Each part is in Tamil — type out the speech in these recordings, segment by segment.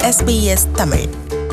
SBS Tamil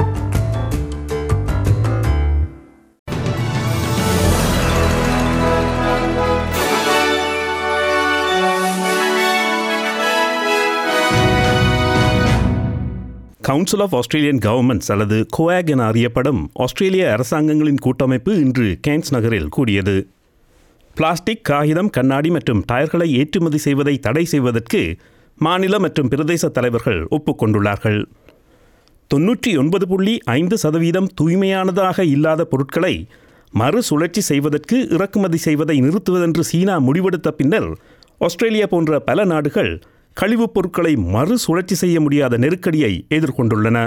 council of Australian governments அல்லது கோஆக் என அறியப்படும் ஆஸ்திரேலிய அரசாங்கங்களின் கூட்டமைப்பு இன்று கேன்ஸ் நகரில் கூடியது பிளாஸ்டிக் காகிதம் கண்ணாடி மற்றும் டயர்களை ஏற்றுமதி செய்வதை தடை செய்வதற்கு மாநில மற்றும் பிரதேச தலைவர்கள் ஒப்புக்கொண்டுள்ளார்கள் தொன்னூற்றி ஒன்பது புள்ளி ஐந்து சதவீதம் தூய்மையானதாக இல்லாத பொருட்களை மறுசுழற்சி செய்வதற்கு இறக்குமதி செய்வதை நிறுத்துவதென்று சீனா முடிவெடுத்த பின்னர் ஆஸ்திரேலியா போன்ற பல நாடுகள் கழிவுப் பொருட்களை மறுசுழற்சி செய்ய முடியாத நெருக்கடியை எதிர்கொண்டுள்ளன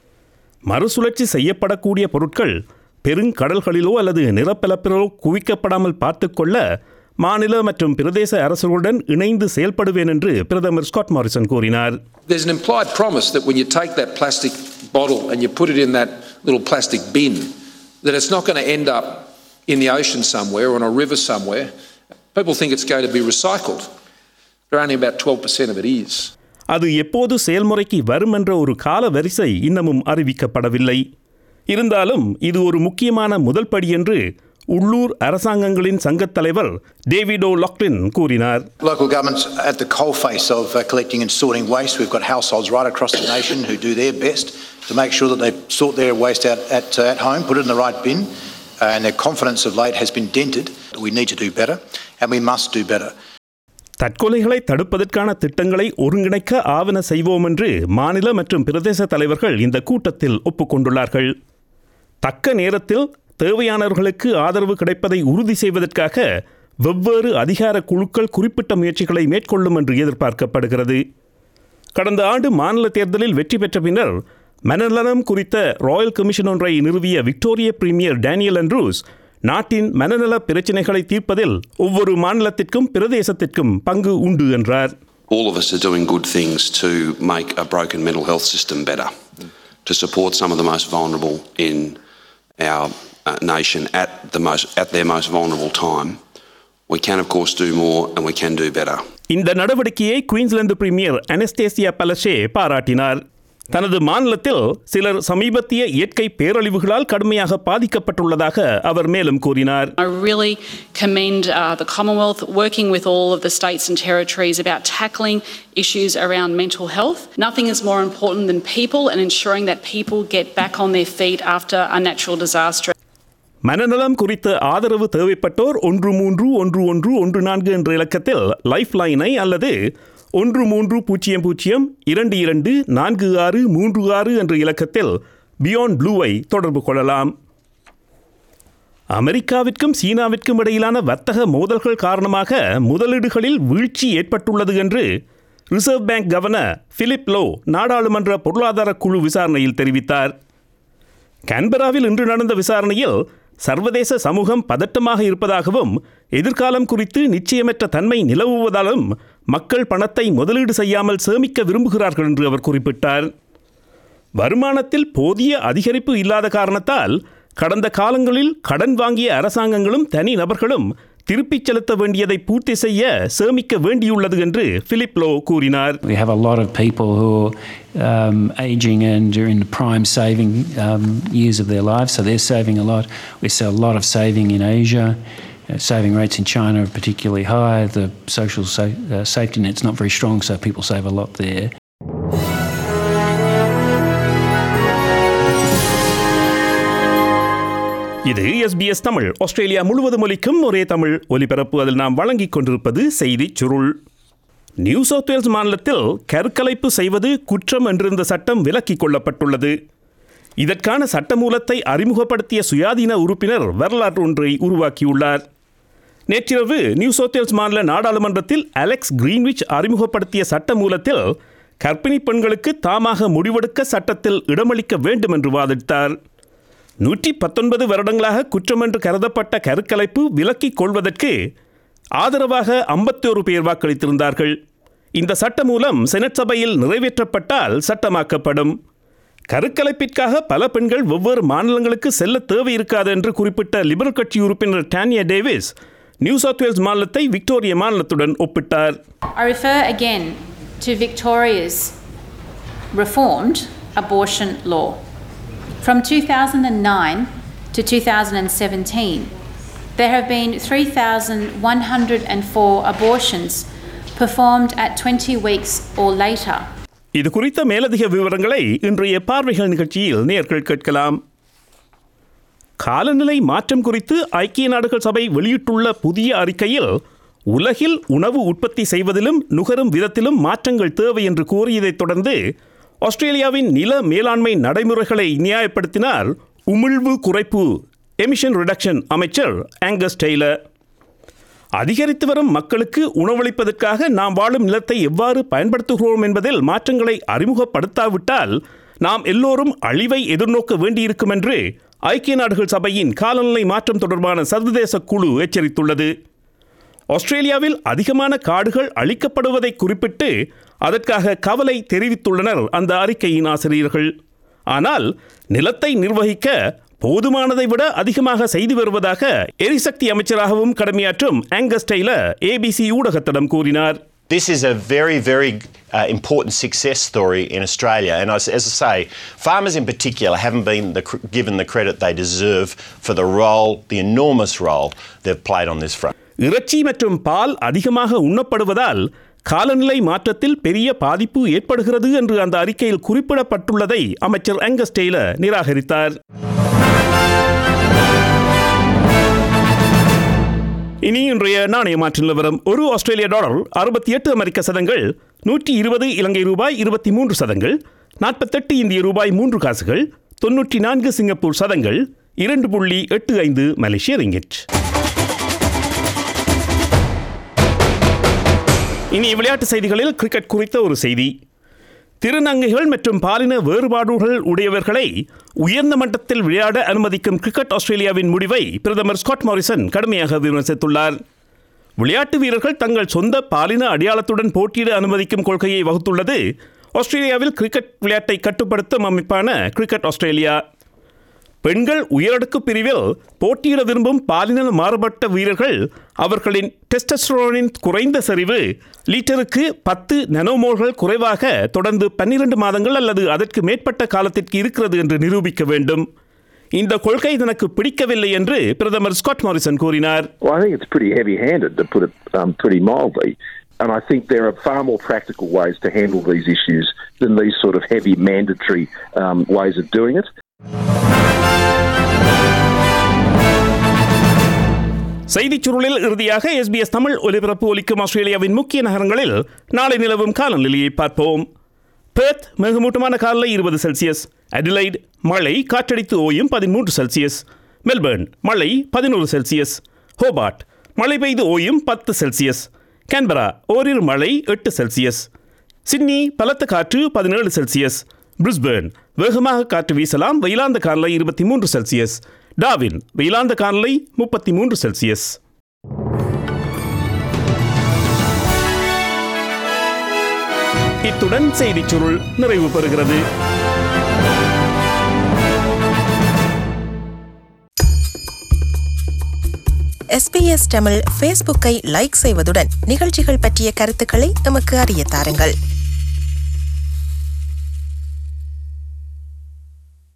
மறுசுழற்சி செய்யப்படக்கூடிய பொருட்கள் பெருங்கடல்களிலோ அல்லது நிலப்பரப்பிலோ குவிக்கப்படாமல் பார்த்துக்கொள்ள மாநில மற்றும் பிரதேச அரசுகளுடன் இணைந்து செயல்படுவேன் என்று பிரதமர் ஸ்காட் மாரிசன் கூறினார் There's an implied promise that when you take that plastic bottle and you put it in that little plastic bin, that it's not going to end up in the ocean somewhere or on a river somewhere. People think it's going to be recycled, but only about 12% of it is. அது எப்போது செயல்முறைக்கு வரும் என்ற ஒரு கால வரிசை இன்னமும் அறிவிக்கப்படவில்லை இருந்தாலும் இது ஒரு முக்கியமான முதல் படி என்று உள்ளூர் அரசாங்கங்களின் சங்கத் தலைவர் டேவிடோ லாக்லின் கூறினார் Local governments at the coalface of uh, collecting and sorting waste. We've got households right across the nation who do their best to make sure that they sort their waste out at, uh, at home, put it in the right bin, uh, and their confidence of late has been dented. We need to do better, and we must do better. தற்கொலைகளை தடுப்பதற்கான திட்டங்களை ஒருங்கிணைக்க ஆவண செய்வோம் என்று மாநில மற்றும் பிரதேச தலைவர்கள் இந்த கூட்டத்தில் ஒப்புக்கொண்டுள்ளார்கள் தக்க நேரத்தில் தேவையானவர்களுக்கு ஆதரவு கிடைப்பதை உறுதி செய்வதற்காக வெவ்வேறு அதிகார குழுக்கள் குறிப்பிட்ட முயற்சிகளை மேற்கொள்ளும் என்று எதிர்பார்க்கப்படுகிறது கடந்த ஆண்டு மாநில தேர்தலில் வெற்றி பெற்ற பின்னர் மனநலம் குறித்த ராயல் கமிஷன் ஒன்றை நிறுவிய விக்டோரிய பிரீமியர் டேனியல் அண்ட்ரூஸ் நாட்டின் மனநல பிரச்சினைகளை தீர்ப்பதில் ஒவ்வொரு மாநிலத்திற்கும் பிரதேசத்திற்கும் பங்கு உண்டு என்றார் all of us are doing good things to make a broken mental health system better, to support some of the most vulnerable in our uh, nation at the most at their most vulnerable time. We can, of course, do more, and we can do better. இந்த நடவடிக்கையை குயின்ஸ்லாந்து பிரீமியர் அனஸ்டேசியா பலஷே பாராட்டினார் தனது மாநிலத்தில் சிலர் சமீபத்திய இயற்கை பேரழிவுகளால் கடுமையாக பாதிக்கப்பட்டுள்ளதாக அவர் மேலும் கூறினார் I really commend uh, the Commonwealth working with all of the states and territories about tackling issues around mental health. Nothing is more important than people and ensuring that people get back on their feet after a natural disaster. மனநலம் குறித்த ஆதரவு தேவைப்பட்டோர் ஒன்று மூன்று ஒன்று ஒன்று ஒன்று நான்கு என்ற இலக்கத்தில் லைஃப் லைனை அல்லது ஒன்று மூன்று பூஜ்ஜியம் பூஜ்ஜியம் இரண்டு இரண்டு நான்கு ஆறு மூன்று ஆறு என்ற இலக்கத்தில் பியாண்ட் ப்ளூவை தொடர்பு கொள்ளலாம் அமெரிக்காவிற்கும் சீனாவிற்கும் இடையிலான வர்த்தக மோதல்கள் காரணமாக முதலீடுகளில் வீழ்ச்சி ஏற்பட்டுள்ளது என்று reserve bank governor Philip Lowe நாடாளுமன்ற பொருளாதார குழு விசாரணையில் தெரிவித்தார் கான்பராவில் இன்று நடந்த விசாரணையில் சர்வதேச சமூகம் பதட்டமாக இருப்பதாகவும் எதிர்காலம் குறித்து நிச்சயமற்ற தன்மை நிலவுவதாலும் மக்கள் பணத்தை முதலீடு செய்யாமல் சேமிக்க விரும்புகிறார்கள் என்று அவர் குறிப்பிட்டார் வருமானத்தில் போதிய அதிகரிப்பு இல்லாத காரணத்தால் கடந்த காலங்களில் கடன் வாங்கிய அரசாங்கங்களும் தனி நபர்களும் திருப்பிச் செலுத்த வேண்டியதை பூர்த்தி செய்ய சேமிக்க வேண்டியுள்ளது என்று பிலிப் லோ கூறினார் We have a lot of people who are um, aging and are in prime saving um, years of their lives, so they're saving a lot. We see a lot of saving in Asia. Uh, saving rates in China are particularly high. The social sa- uh, safety net's not very strong, so people save a lot there. இது எஸ்பிஎஸ் தமிழ் ஆஸ்திரேலியா முழுவதும் ஒலிக்கும் ஒரே தமிழ் ஒலிபரப்பு அதில் நாம் வழங்கிக் கொண்டிருப்பது செய்திச் சுருள் நியூ சவுத் வேல்ஸ் மாநிலத்தில் கருக்கலைப்பு செய்வது குற்றம் என்றிருந்த சட்டம் விலக்கிக் கொள்ளப்பட்டுள்ளது இதற்கான சட்டமூலத்தை அறிமுகப்படுத்திய சுயாதீன உறுப்பினர் வரலாற்று ஒன்றை உருவாக்கியுள்ளார் நேற்றிரவு நியூ சவுத் வேல்ஸ் மாநில நாடாளுமன்றத்தில் அலெக்ஸ் கிரீன்விச் அறிமுகப்படுத்திய சட்டமூலத்தில் கர்ப்பிணி பெண்களுக்கு தாமாக முடிவெடுக்க சட்டத்தில் இடமளிக்க வேண்டும் என்று வாதிட்டார் நூற்றி பத்தொன்பது வருடங்களாக குற்றம் என்று கருதப்பட்ட கருக்கலைப்பு விலக்கிக் கொள்வதற்கு ஆதரவாக ஐம்பத்தோரு பேர் வாக்களித்திருந்தார்கள் இந்த சட்ட மூலம் செனட் சபையில் நிறைவேற்றப்பட்டால் சட்டமாக்கப்படும் கருக்கலைப்பிற்காக பல பெண்கள் வெவ்வேறு மாநிலங்களுக்கு செல்ல தேவை இருக்காது என்று குறிப்பிட்ட லிபரல் கட்சி உறுப்பினர் Tanya Davies New South Wales மாநிலத்தை விக்டோரிய மாநிலத்துடன் ஒப்பிட்டார் I refer again to Victoria's reformed abortion law. From 2009 to 2017, there have been 3,104 abortions performed at 20 weeks or later. இது குறித்த மேலதிக விவரங்களை இன்றைய பார்வைகள் நிகழ்ச்சியில் நேர்கள் கேட்கலாம் காலநிலை மாற்றம் குறித்து ஐக்கிய நாடுகள் சபை வெளியிட்டுள்ள புதிய அறிக்கையில் உலகில் உணவு உற்பத்தி செய்வதிலும் நுகரும் விதத்திலும் மாற்றங்கள் தேவை என்று கூறியதைத் தொடர்ந்து ஆஸ்திரேலியாவின் நில மேலாண்மை நடைமுறைகளை நியாயப்படுத்தினார் உமிழ்வு குறைப்பு எமிஷன் ரிடக்ஷன் அமைச்சர் ஆங்கஸ் டெய்லர் அதிகரித்து வரும் மக்களுக்கு உணவளிப்பதற்காக நாம் வாழும் நிலத்தை எவ்வாறு பயன்படுத்துகிறோம் என்பதில் மாற்றங்களை அறிமுகப்படுத்தாவிட்டால் நாம் எல்லோரும் அழிவை எதிர்நோக்க வேண்டியிருக்கும் என்று ஐக்கிய நாடுகள் சபையின் காலநிலை மாற்றம் தொடர்பான சர்வதேச குழு எச்சரித்துள்ளது ஆஸ்திரேலியாவில் அதிகமான காடுகள் அழிக்கப்படுவதை குறிப்பிட்டு அதற்காக கவலை தெரிவித்துள்ளனர் அந்த அறிக்கையின் ஆசிரியர்கள் ஆனால் நிலத்தை நிர்வகிக்க போதுமானதை விட அதிகமாக செய்து வருவதாக எரிசக்தி அமைச்சராகவும் கடமையாற்றும் ஆங்கஸ் டெய்லர் ஏபிசி ஊடகத்திடம் கூறினார் This is a very, very uh, important success story in Australia. And as, as I say, farmers in particular haven't been the, cr- given the credit they deserve for the role, the enormous role they've played on this front. இறைச்சி மற்றும் பால் அதிகமாக உண்ணப்படுவதால் காலநிலை மாற்றத்தில் பெரிய பாதிப்பு ஏற்படுகிறது என்று அந்த அறிக்கையில் குறிப்பிடப்பட்டுள்ளதை அமைச்சர் ஆங்கஸ் டெய்லர் நிராகரித்தார் இனி இன்றைய நாணய மாற்று நிலவரம் ஒரு ஆஸ்திரேலிய டாலர் அறுபத்தி எட்டு அமெரிக்க சதங்கள் நூற்றி இருபது இலங்கை ரூபாய் இருபத்தி மூன்று சதங்கள் நாற்பத்தெட்டு இந்திய ரூபாய் மூன்று காசுகள் தொன்னூற்றி நான்கு சிங்கப்பூர் சதங்கள் இரண்டு புள்ளி எட்டு ஐந்து மலேசிய ரிங்கிட் இனி விளையாட்டு செய்திகளில் கிரிக்கெட் குறித்த ஒரு செய்தி திருநங்கைகள் மற்றும் பாலின வேறுபாடுகள் உடையவர்களை உயர்ந்த மட்டத்தில் விளையாட அனுமதிக்கும் கிரிக்கெட் ஆஸ்திரேலியாவின் முடிவை பிரதமர் ஸ்காட் மாரிசன் கடுமையாக விமர்சித்துள்ளார் விளையாட்டு வீரர்கள் தங்கள் சொந்த பாலின அடையாளத்துடன் போட்டியிட அனுமதிக்கும் கொள்கையை வகுத்துள்ளது ஆஸ்திரேலியாவில் கிரிக்கெட் விளையாட்டை கட்டுப்படுத்தும் அமைப்பான கிரிக்கெட் ஆஸ்திரேலியா பெண்கள் உயரடுக்கு பிரிவில் போட்டியிட விரும்பும் பாலின மாறுபட்ட வீரர்கள் அவர்களின் டெஸ்டஸ்டரோனின் குறைந்த சரிவு லீட்டருக்கு பத்து நெனோமோல்கள் குறைவாக தொடர்ந்து பன்னிரண்டு மாதங்கள் அல்லது அதற்கு மேற்பட்ட காலத்திற்கு இருக்கிறது என்று நிரூபிக்க வேண்டும் இந்த கொள்கை தனக்கு பிடிக்கவில்லை என்று பிரதமர் ஸ்காட் மாரிசன் கூறினார் Well, I think it's pretty heavy handed, to put it um, pretty mildly. And I think there are far more practical ways to handle these issues than these sort of heavy mandatory um, ways of doing it. செய்திச் சுருளில் இறுதியாக எஸ்பிஎஸ் தமிழ் ஒலிபரப்பு ஒலிக்கும் ஆஸ்திரேலியாவின் முக்கிய நகரங்களில் நாளை நிலவும் காலநிலையை பார்ப்போம் பெர்த் மிகமூட்டமான காலை இருபது செல்சியஸ் அடிலைட் மழை காற்றடித்து ஓயும் பதிமூன்று செல்சியஸ் மெல்பர்ன் மழை பதினோரு செல்சியஸ் ஹோபார்ட் மழை பெய்து ஓயும் பத்து செல்சியஸ் கேன்பரா ஓரிரு மழை எட்டு செல்சியஸ் சிட்னி பலத்த காற்று பதினேழு செல்சியஸ் பிரிஸ்பேர்ன் வேகமாக காற்று வீசலாம் வெயிலாந்த காலை இருபத்தி மூன்று செல்சியஸ் டாவின் வெயிலாந்த காலை முப்பத்தி மூன்று செல்சியஸ் இத்துடன் செய்திச் சுருள் நிறைவு பெறுகிறது எஸ்பிஎஸ் தமிழ் ஃபேஸ்புக்கை லைக் செய்வதுடன் நிகழ்ச்சிகள் பற்றிய கருத்துக்களை எமக்கு அறிய தாருங்கள்